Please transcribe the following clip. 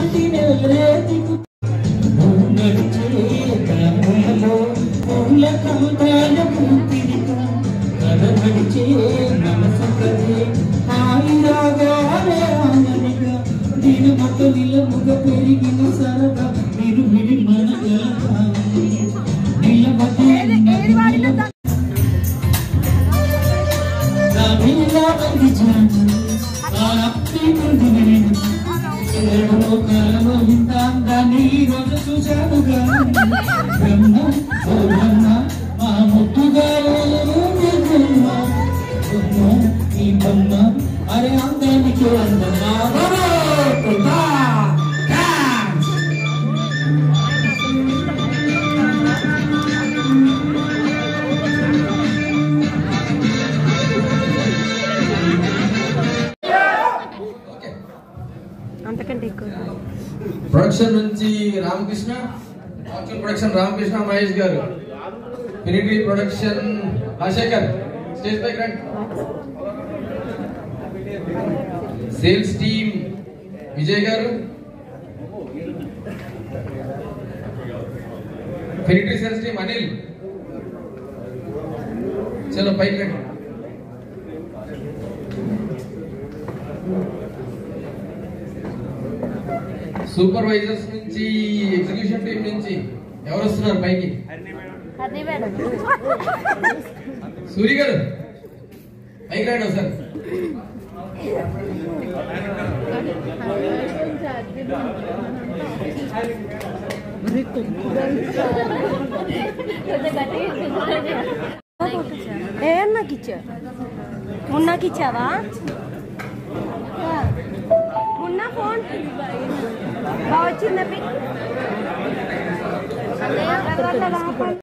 కంటి నెలరే దిగు నడిచే దారులలో పూల కమతాల పూతిరిగా కథ నడిచే మనసు కదే హాయి రాగాలే ఆననిగా నేను మత నిలముగ పెరిగిన సరదా మీరు విడి మన నిలబడి నా బంది జాను ఆ అప్పి ముందు నేను ఏడో కాలము ఇంతాంగాన్ని ఈ రోజు చూశానుగా బ్రహ్మ ఓ బ్రహ్మ మా ముట్టుగా బ్రహ్మ ఈ బ్రహ్మ అరే అందానికి అందమా అంతకంటే ఎక్కువ ప్రొడక్షన్ నుంచి రామకృష్ణ ఫార్చ్యూన్ ప్రొడక్షన్ రామకృష్ణ మహేష్ గారు మినిట్రీ ప్రొడక్షన్ రాజశేఖర్ స్టేజ్ పైకి రండి సేల్స్ టీమ్ విజయ్ గారు మినిట్రీ సేల్స్ టీమ్ అనిల్ చలో పైకి రండి సూపర్వైజర్స్ నుంచి ఎగ్జిక్యూషన్ టీం నుంచి ఎవరు వస్తున్నారు పైకి అది మేడం సూరి గారు పైకి రండి ఒకసారి ఏ నాకు ఇచ్చా మున్నాకి ఇచ్చావా మున్నా ఫోన్ బాగా వచ్చిందా పిక్